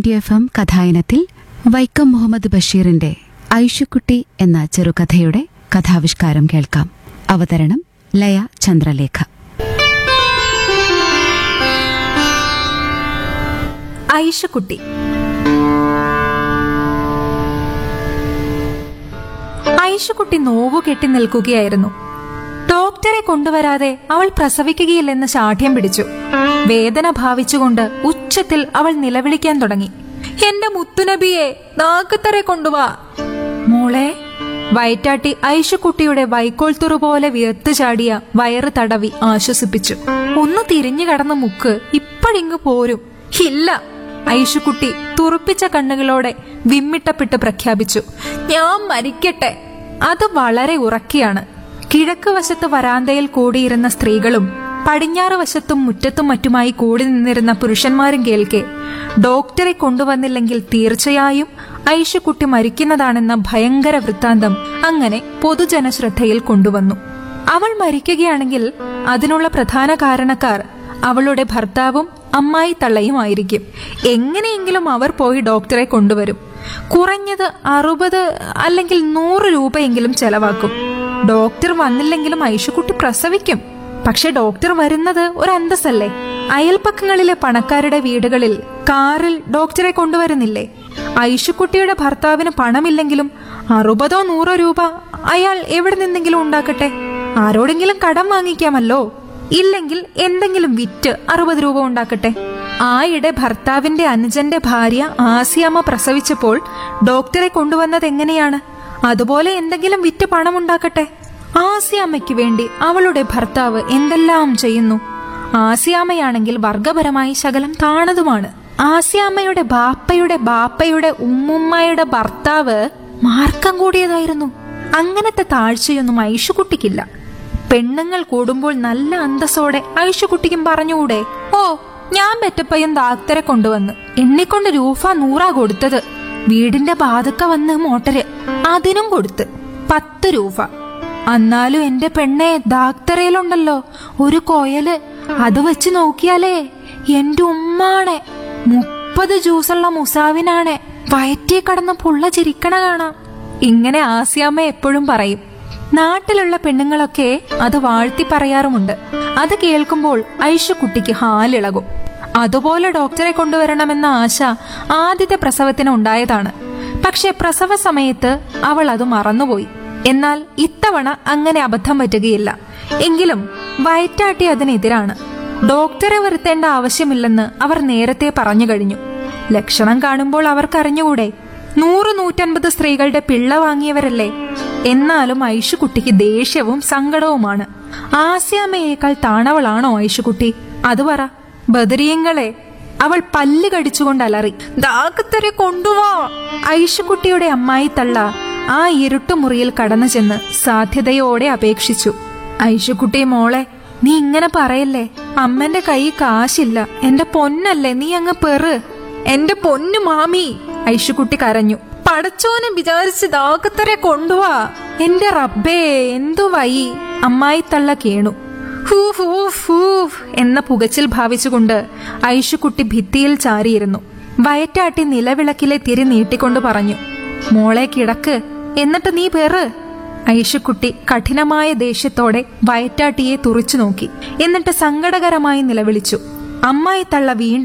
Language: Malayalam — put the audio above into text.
നയൻറ്റി എഫ് എം കഥായനത്തിൽ വൈക്കം മുഹമ്മദ് ബഷീറിന്റെ ഐഷുക്കുട്ടി എന്ന ചെറുകഥയുടെ കഥാവിഷ്കാരം കേൾക്കാം അവതരണം ലയ ചന്ദ്രലേഖ ഐഷക്കുട്ടി ഐഷക്കുട്ടി നോവു കെട്ടി നിൽക്കുകയായിരുന്നു ഡോക്ടറെ കൊണ്ടുവരാതെ അവൾ പ്രസവിക്കുകയില്ലെന്ന് ശാഠ്യം പിടിച്ചു വേദന ഭാവിച്ചുകൊണ്ട് ഉച്ചത്തിൽ അവൾ നിലവിളിക്കാൻ തുടങ്ങി എന്റെ മുത്തുനബിയെ നാക്കത്തറെ കൊണ്ടുവാ മോളെ വയറ്റാട്ടി ഐഷക്കുട്ടിയുടെ വൈക്കോൽത്തുറു പോലെ വിയർത്തു ചാടിയ വയറ് തടവി ആശ്വസിപ്പിച്ചു ഒന്ന് തിരിഞ്ഞു കടന്ന മുക്ക് ഇപ്പഴിങ്ങ് പോരും ഇല്ല ഐഷുക്കുട്ടി തുറപ്പിച്ച കണ്ണുകളോടെ വിമ്മിട്ടപ്പെട്ട് പ്രഖ്യാപിച്ചു ഞാൻ മരിക്കട്ടെ അത് വളരെ ഉറക്കിയാണ് കിഴക്ക് വശത്ത് വരാന്തയിൽ കൂടിയിരുന്ന സ്ത്രീകളും പടിഞ്ഞാറ് വശത്തും മുറ്റത്തും മറ്റുമായി കൂടി നിന്നിരുന്ന പുരുഷന്മാരും കേൾക്കെ ഡോക്ടറെ കൊണ്ടുവന്നില്ലെങ്കിൽ തീർച്ചയായും ഐഷക്കുട്ടി മരിക്കുന്നതാണെന്ന ഭയങ്കര വൃത്താന്തം അങ്ങനെ പൊതുജനശ്രദ്ധയിൽ കൊണ്ടുവന്നു അവൾ മരിക്കുകയാണെങ്കിൽ അതിനുള്ള പ്രധാന കാരണക്കാർ അവളുടെ ഭർത്താവും അമ്മായി തള്ളയുമായിരിക്കും എങ്ങനെയെങ്കിലും അവർ പോയി ഡോക്ടറെ കൊണ്ടുവരും കുറഞ്ഞത് അറുപത് അല്ലെങ്കിൽ നൂറ് രൂപയെങ്കിലും ചെലവാക്കും ഡോക്ടർ വന്നില്ലെങ്കിലും ഐഷുക്കുട്ടി പ്രസവിക്കും പക്ഷെ ഡോക്ടർ വരുന്നത് ഒരു അന്തസ്സല്ലേ അയൽപ്പക്കങ്ങളിലെ പണക്കാരുടെ വീടുകളിൽ കാറിൽ ഡോക്ടറെ കൊണ്ടുവരുന്നില്ലേ ഐഷുക്കുട്ടിയുടെ ഭർത്താവിന് പണമില്ലെങ്കിലും അറുപതോ നൂറോ രൂപ അയാൾ എവിടെ നിന്നെങ്കിലും ഉണ്ടാക്കട്ടെ ആരോടെങ്കിലും കടം വാങ്ങിക്കാമല്ലോ ഇല്ലെങ്കിൽ എന്തെങ്കിലും വിറ്റ് അറുപത് രൂപ ഉണ്ടാക്കട്ടെ ആയിടെ ഭർത്താവിന്റെ അനുജന്റെ ഭാര്യ ആസിയാമ്മ പ്രസവിച്ചപ്പോൾ ഡോക്ടറെ കൊണ്ടുവന്നത് എങ്ങനെയാണ് അതുപോലെ എന്തെങ്കിലും വിറ്റ് പണമുണ്ടാക്കട്ടെ ആസിയാമ്മയ്ക്ക് വേണ്ടി അവളുടെ ഭർത്താവ് എന്തെല്ലാം ചെയ്യുന്നു ആസിയാമ്മയാണെങ്കിൽ വർഗപരമായി ശകലം താണതുമാണ് ആസിയാമ്മയുടെ ബാപ്പയുടെ ബാപ്പയുടെ ഉമ്മുമ്മയുടെ ഭർത്താവ് മാർക്കം കൂടിയതായിരുന്നു അങ്ങനത്തെ താഴ്ചയൊന്നും ഐഷുകുട്ടിക്കില്ല പെണ്ണുങ്ങൾ കൂടുമ്പോൾ നല്ല അന്തസ്സോടെ ഐഷുകുട്ടിക്കും പറഞ്ഞുകൂടെ ഓ ഞാൻ പെറ്റപ്പയ്യൻ ഡാക്ടറെ കൊണ്ടുവന്ന് എണ്ണിക്കൊണ്ട് രൂപ നൂറാ കൊടുത്തത് വീടിന്റെ ബാധക്ക വന്ന് മോട്ടര് അതിനും കൊടുത്ത് പത്ത് രൂപ എന്നാലും എന്റെ പെണ്ണെ ഡാക്ടറയിലുണ്ടല്ലോ ഒരു കോയല് അത് വെച്ച് നോക്കിയാലേ എന്റെ ഉമ്മാണെ മുപ്പത് ജ്യൂസുള്ള മുസാവിനാണെ വയറ്റി കടന്ന് പുള്ള ചിരിക്കണ കാണാം ഇങ്ങനെ ആസിയാമ്മ എപ്പോഴും പറയും നാട്ടിലുള്ള പെണ്ണുങ്ങളൊക്കെ അത് വാഴ്ത്തി പറയാറുമുണ്ട് അത് കേൾക്കുമ്പോൾ ഐഷുക്കുട്ടിക്ക് ഹാലിളകും അതുപോലെ ഡോക്ടറെ കൊണ്ടുവരണമെന്ന ആശ ആദ്യത്തെ പ്രസവത്തിന് ഉണ്ടായതാണ് പക്ഷെ പ്രസവ സമയത്ത് അവൾ അത് മറന്നുപോയി എന്നാൽ ഇത്തവണ അങ്ങനെ അബദ്ധം പറ്റുകയില്ല എങ്കിലും വയറ്റാട്ടി അതിനെതിരാണ് ഡോക്ടറെ വരുത്തേണ്ട ആവശ്യമില്ലെന്ന് അവർ നേരത്തെ പറഞ്ഞു കഴിഞ്ഞു ലക്ഷണം കാണുമ്പോൾ അവർക്കറിഞ്ഞുകൂടെ നൂറ് നൂറ്റൻപത് സ്ത്രീകളുടെ പിള്ള വാങ്ങിയവരല്ലേ എന്നാലും ഐഷുകുട്ടിക്ക് ദേഷ്യവും സങ്കടവുമാണ് ആസ്യാമ്മയേക്കാൾ താണവളാണോ ഐഷുകുട്ടി അത് പറ ബദരീങ്ങളെ അവൾ പല്ല് കടിച്ചുകൊണ്ട് അലറി ദാക്കത്തരെ കൊണ്ടുവാ ഐഷുകുട്ടിയുടെ അമ്മായി തള്ള ആ ഇരുട്ടുമുറിയിൽ കടന്നു ചെന്ന് സാധ്യതയോടെ അപേക്ഷിച്ചു ഐഷുക്കുട്ടി മോളെ നീ ഇങ്ങനെ പറയല്ലേ അമ്മന്റെ കൈ കാശില്ല എന്റെ പൊന്നല്ലേ നീ അങ്ങ് പെറ് എന്റെ പൊന്നു മാമി ഐഷുക്കുട്ടി കരഞ്ഞു പടച്ചോനെ വിചാരിച്ച് ദാക്കത്തരെ കൊണ്ടുവാ എന്റെ റബ്ബേ എന്തു വൈ അമ്മായി തള്ള കേണു ഹൂഫ് ഹൂഫ് ഹൂഫ് എന്ന പുകച്ചിൽ ഭാവിച്ചുകൊണ്ട് ഐഷുക്കുട്ടി ഭിത്തിയിൽ ചാരിയിരുന്നു വയറ്റാട്ടി നിലവിളക്കിലെ തിരി നീട്ടിക്കൊണ്ട് പറഞ്ഞു മോളെ കിടക്ക് എന്നിട്ട് നീ പേറ് ഐഷുക്കുട്ടി കഠിനമായ ദേഷ്യത്തോടെ വയറ്റാട്ടിയെ തുറിച്ചു നോക്കി എന്നിട്ട് സങ്കടകരമായി നിലവിളിച്ചു അമ്മായി തള്ള വീണ്ടും